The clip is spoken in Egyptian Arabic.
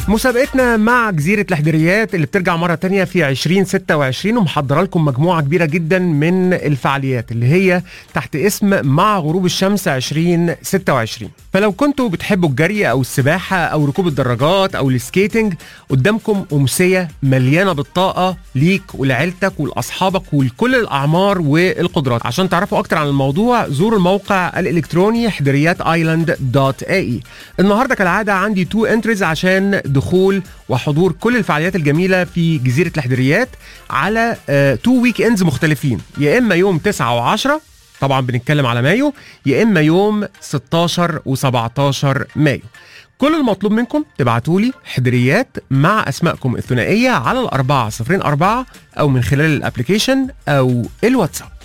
مسابقتنا مع جزيرة الحجريات اللي بترجع مرة تانية في 2026 ومحضرة لكم مجموعة كبيرة جدا من الفعاليات اللي هي تحت اسم مع غروب الشمس 2026 فلو كنتوا بتحبوا الجري أو السباحة أو ركوب الدراجات أو السكيتنج قدامكم أمسية مليانة بالطاقة ليك ولعيلتك ولأصحابك ولكل الأعمار والقدرات عشان تعرفوا أكتر عن الموضوع زوروا الموقع الإلكتروني حجريات ايلاند دوت اي النهارده كالعادة عندي تو انتريز عشان دخول وحضور كل الفعاليات الجميله في جزيره الحجريات على تو ويك اندز مختلفين يا اما يوم 9 و10 طبعا بنتكلم على مايو يا اما يوم 16 و17 مايو كل المطلوب منكم تبعتوا لي حدريات مع اسمائكم الثنائيه على الأربعة صفرين أربعة او من خلال الابلكيشن او الواتساب